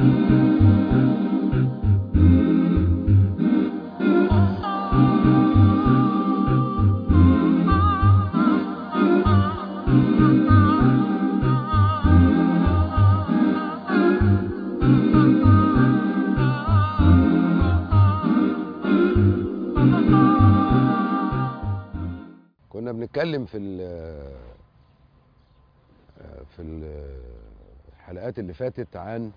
كنا بنتكلم في ال في الحلقات اللي فاتت عن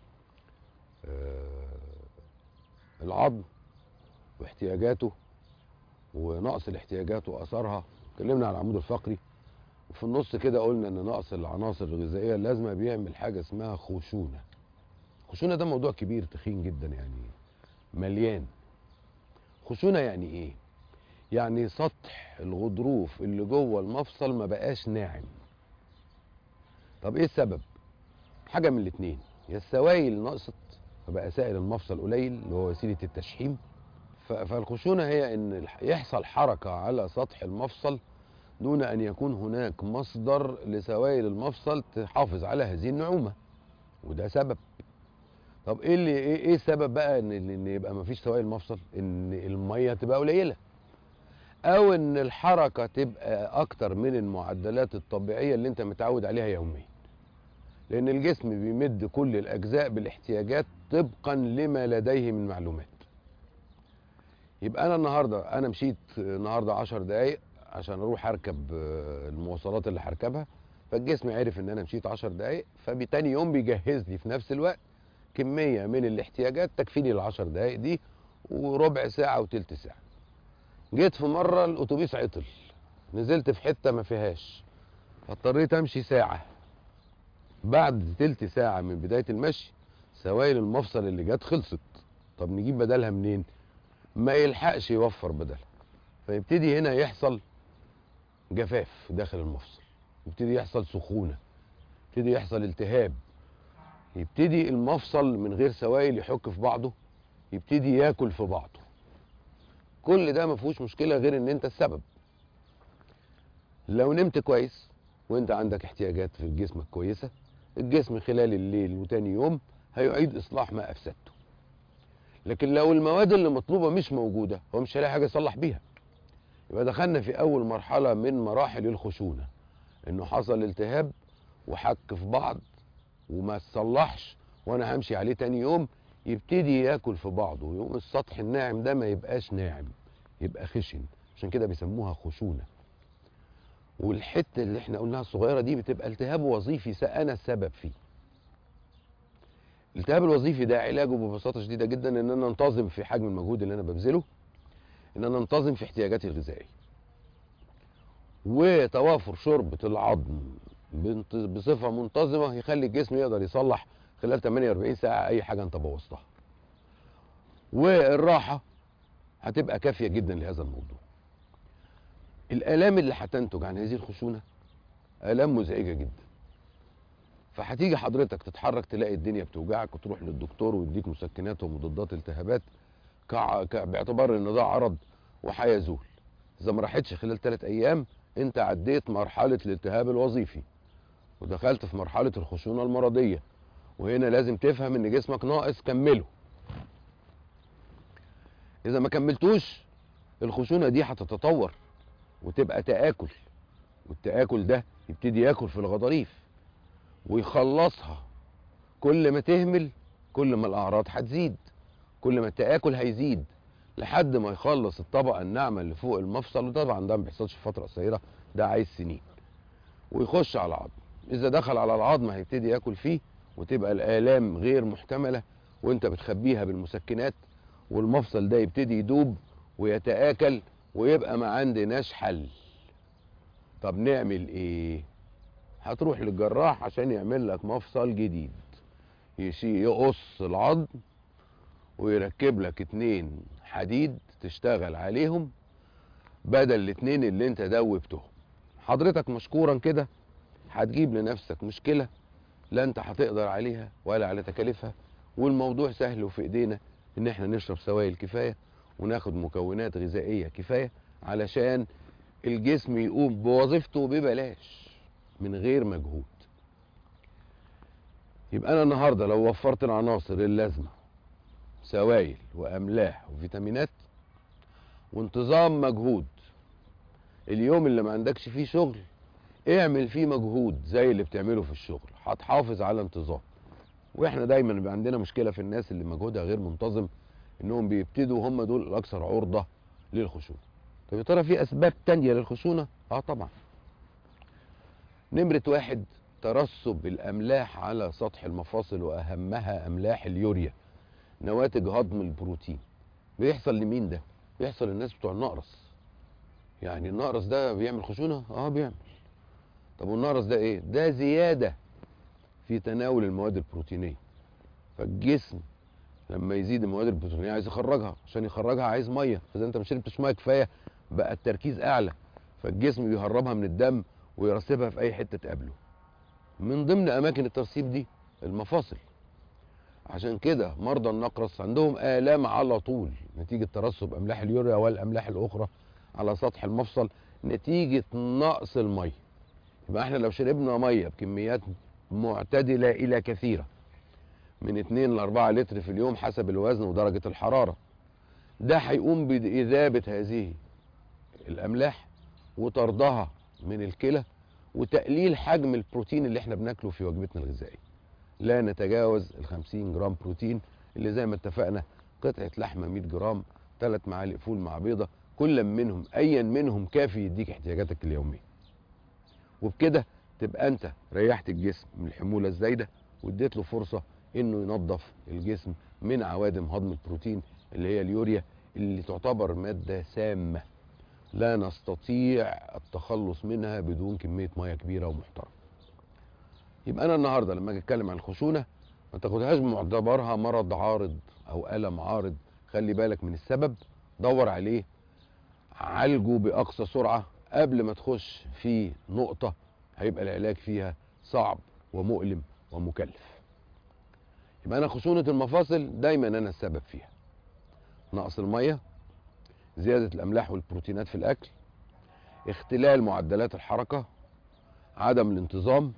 آه، العظم واحتياجاته ونقص الاحتياجات واثارها اتكلمنا عن العمود الفقري وفي النص كده قلنا ان نقص العناصر الغذائيه اللازمه بيعمل حاجه اسمها خشونه خشونه ده موضوع كبير تخين جدا يعني مليان خشونه يعني ايه يعني سطح الغضروف اللي جوه المفصل ما بقاش ناعم طب ايه السبب حاجه من الاتنين يا السوائل نقصت فبقى سائل المفصل قليل اللي هو وسيله التشحيم ف- فالخشونه هي ان الح- يحصل حركه على سطح المفصل دون ان يكون هناك مصدر لسوائل المفصل تحافظ على هذه النعومه وده سبب طب ايه اللي ايه, إيه السبب بقى ان ان يبقى مفيش سوائل مفصل ان الميه تبقى قليله او ان الحركه تبقى اكتر من المعدلات الطبيعيه اللي انت متعود عليها يوميا لان الجسم بيمد كل الاجزاء بالاحتياجات طبقا لما لديه من معلومات يبقى انا النهارده انا مشيت النهارده 10 دقايق عشان اروح اركب آه، المواصلات اللي هركبها فالجسم عرف ان انا مشيت 10 دقايق فبتاني يوم بيجهز لي في نفس الوقت كميه من الاحتياجات تكفيني ال 10 دقايق دي وربع ساعه وتلت ساعه جيت في مره الاتوبيس عطل نزلت في حته ما فيهاش فاضطريت امشي ساعه بعد تلت ساعه من بدايه المشي سوائل المفصل اللي جت خلصت طب نجيب بدلها منين ما يلحقش يوفر بدلها فيبتدي هنا يحصل جفاف داخل المفصل يبتدي يحصل سخونه يبتدي يحصل التهاب يبتدي المفصل من غير سوائل يحك في بعضه يبتدي ياكل في بعضه كل ده ما فيهوش مشكله غير ان انت السبب لو نمت كويس وانت عندك احتياجات في جسمك كويسه الجسم خلال الليل وتاني يوم هيعيد اصلاح ما افسدته لكن لو المواد اللي مطلوبه مش موجوده هو مش هيلاقي حاجه يصلح بيها يبقى دخلنا في اول مرحله من مراحل الخشونه انه حصل التهاب وحك في بعض وما تصلحش وانا همشي عليه تاني يوم يبتدي ياكل في بعضه يقوم السطح الناعم ده ما يبقاش ناعم يبقى خشن عشان كده بيسموها خشونه والحته اللي احنا قلناها الصغيره دي بتبقى التهاب وظيفي س- انا السبب فيه الالتهاب الوظيفي ده علاجه ببساطه شديده جدا ان انا انتظم في حجم المجهود اللي انا ببذله ان انا انتظم في احتياجاتي الغذائيه وتوافر شوربه العظم بنت- بصفه منتظمه يخلي الجسم يقدر يصلح خلال 48 ساعه اي حاجه انت بوظتها والراحه هتبقى كافيه جدا لهذا الموضوع الالام اللي هتنتج عن هذه الخشونه الام مزعجه جدا فهتيجي حضرتك تتحرك تلاقي الدنيا بتوجعك وتروح للدكتور ويديك مسكنات ومضادات التهابات كع... ك... باعتبار ان ده عرض وهيزول اذا ما راحتش خلال ثلاث ايام انت عديت مرحله الالتهاب الوظيفي ودخلت في مرحله الخشونه المرضيه وهنا لازم تفهم ان جسمك ناقص كمله اذا ما كملتوش الخشونه دي هتتطور وتبقى تآكل والتآكل ده يبتدي ياكل في الغضاريف ويخلصها كل ما تهمل كل ما الأعراض هتزيد كل ما التآكل هيزيد لحد ما يخلص الطبقة الناعمة اللي فوق المفصل وطبعا ده ما بيحصلش في فترة قصيرة ده عايز سنين ويخش على العظم إذا دخل على العظم هيبتدي ياكل فيه وتبقى الآلام غير محتملة وانت بتخبيها بالمسكنات والمفصل ده يبتدي يدوب ويتآكل ويبقى ما عندناش حل طب نعمل ايه هتروح للجراح عشان يعمل لك مفصل جديد يشي يقص العظم ويركب لك اتنين حديد تشتغل عليهم بدل الاتنين اللي انت دوبتهم حضرتك مشكورا كده هتجيب لنفسك مشكلة لا انت هتقدر عليها ولا على تكاليفها والموضوع سهل وفي ايدينا ان احنا نشرب سوائل كفاية وناخد مكونات غذائية كفاية علشان الجسم يقوم بوظيفته ببلاش من غير مجهود يبقى انا النهارده لو وفرت العناصر اللازمه سوائل واملاح وفيتامينات وانتظام مجهود اليوم اللي ما عندكش فيه شغل اعمل فيه مجهود زي اللي بتعمله في الشغل هتحافظ على انتظام واحنا دايما بيبقى عندنا مشكله في الناس اللي مجهودها غير منتظم انهم بيبتدوا هم دول الاكثر عرضه للخشونه طب يا ترى في اسباب تانية للخشونه اه طبعا نمره واحد ترسب الاملاح على سطح المفاصل واهمها املاح اليوريا نواتج هضم البروتين بيحصل لمين ده بيحصل للناس بتوع النقرس يعني النقرس ده بيعمل خشونه اه بيعمل طب والنقرس ده ايه ده زياده في تناول المواد البروتينيه فالجسم لما يزيد المواد البروتينيه عايز يخرجها عشان يخرجها عايز ميه فاذا انت ما شربتش ميه كفايه بقى التركيز اعلى فالجسم بيهربها من الدم ويرسبها في اي حته تقابله من ضمن اماكن الترسيب دي المفاصل عشان كده مرضى النقرس عندهم الام على طول نتيجه ترسب املاح اليوريا والاملاح الاخرى على سطح المفصل نتيجه نقص الميه يبقى احنا لو شربنا ميه بكميات معتدله الى كثيره من 2 ل 4 لتر في اليوم حسب الوزن ودرجه الحراره ده هيقوم باذابه هذه الاملاح وطردها من الكلى وتقليل حجم البروتين اللي احنا بناكله في وجبتنا الغذائيه لا نتجاوز ال 50 جرام بروتين اللي زي ما اتفقنا قطعه لحمه 100 جرام ثلاث معالق فول مع بيضه كل منهم ايا منهم كافي يديك احتياجاتك اليوميه وبكده تبقى انت ريحت الجسم من الحموله الزايده واديت له فرصه انه ينظف الجسم من عوادم هضم البروتين اللي هي اليوريا اللي تعتبر ماده سامه لا نستطيع التخلص منها بدون كميه ميه كبيره ومحترمه يبقى انا النهارده لما اجي اتكلم عن الخشونه ما تاخدهاش بمعتبرها مرض عارض او الم عارض خلي بالك من السبب دور عليه عالجه باقصى سرعه قبل ما تخش في نقطه هيبقى العلاج فيها صعب ومؤلم ومكلف يبقى انا خشونه المفاصل دايما انا السبب فيها نقص الميه زياده الاملاح والبروتينات في الاكل اختلال معدلات الحركه عدم الانتظام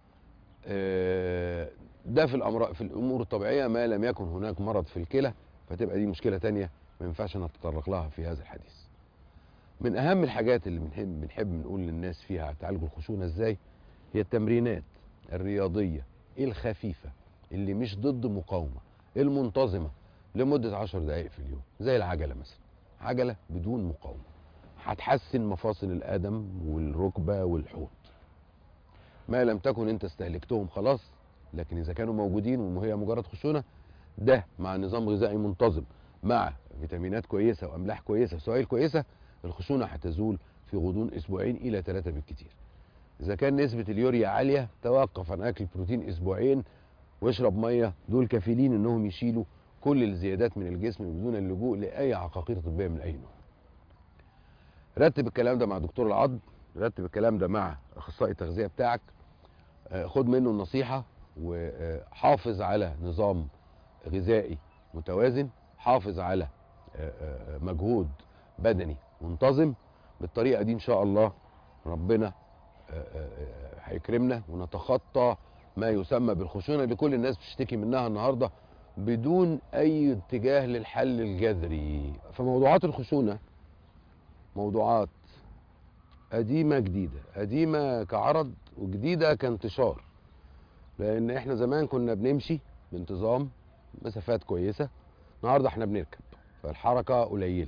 آه، ده في الامراض في الامور الطبيعيه ما لم يكن هناك مرض في الكلى فتبقى دي مشكله تانية ما ينفعش نتطرق لها في هذا الحديث من اهم الحاجات اللي بنحب بنحب نقول للناس فيها تعالجوا الخشونه ازاي هي التمرينات الرياضيه الخفيفه اللي مش ضد مقاومه المنتظمه لمده 10 دقائق في اليوم زي العجله مثلا عجله بدون مقاومه هتحسن مفاصل القدم والركبه والحوض ما لم تكن انت استهلكتهم خلاص لكن اذا كانوا موجودين وهي مجرد خشونه ده مع نظام غذائي منتظم مع فيتامينات كويسه واملاح كويسه وسوائل كويسه الخشونه هتزول في غضون اسبوعين الى ثلاثه بالكثير اذا كان نسبه اليوريا عاليه توقف عن اكل بروتين اسبوعين واشرب ميه دول كفيلين انهم يشيلوا كل الزيادات من الجسم بدون اللجوء لاي عقاقير طبيه من اي نوع رتب الكلام ده مع دكتور العظم رتب الكلام ده مع اخصائي التغذيه بتاعك آه، خد منه النصيحه وحافظ على نظام غذائي متوازن حافظ على آه، آه، مجهود بدني منتظم بالطريقه دي ان شاء الله ربنا آه، آه، آه، هيكرمنا ونتخطى ما يسمى بالخشونه اللي كل الناس بتشتكي منها النهارده بدون اي اتجاه للحل الجذري فموضوعات الخشونه موضوعات قديمه جديده قديمه كعرض وجديده كانتشار لان احنا زمان كنا بنمشي بانتظام مسافات كويسه النهارده احنا بنركب فالحركه قليله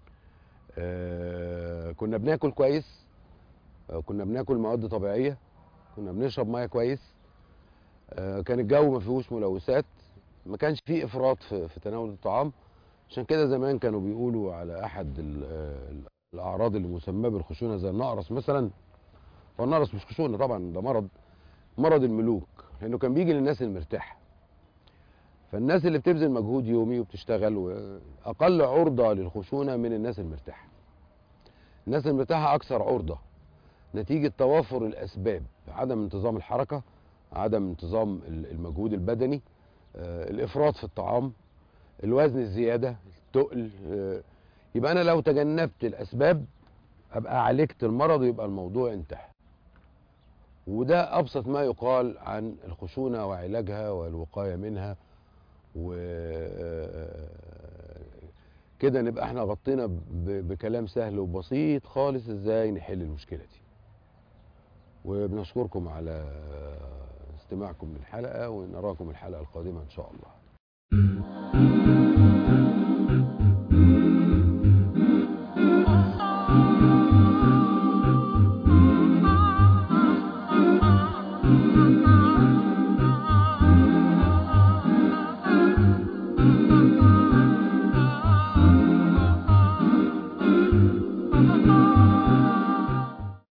آه كنا بناكل كويس آه كنا بناكل مواد طبيعيه كنا بنشرب ميه كويس آه كان الجو ما فيهوش ملوثات ما كانش فيه افراط في, في تناول الطعام عشان كده زمان كانوا بيقولوا على احد ال- آه، الاعراض اللي مسماه بالخشونه زي النقرس مثلا هو النقرس مش خشونه طبعا ده مرض مرض الملوك لانه كان بيجي للناس المرتاحه فالناس اللي بتبذل مجهود يومي وبتشتغل و- اقل عرضه للخشونه من الناس المرتاحه الناس المرتاحه اكثر عرضه نتيجه توافر الاسباب عدم انتظام الحركه عدم انتظام ال- المجهود البدني آه، الافراط في الطعام الوزن الزياده التقل آه، يبقى انا لو تجنبت الاسباب ابقى عالجت المرض ويبقى الموضوع انتهى وده ابسط ما يقال عن الخشونه وعلاجها والوقايه منها و كده نبقى احنا غطينا ب- بكلام سهل وبسيط خالص ازاي نحل المشكله دي وبنشكركم على استماعكم للحلقه ونراكم الحلقه القادمه ان شاء الله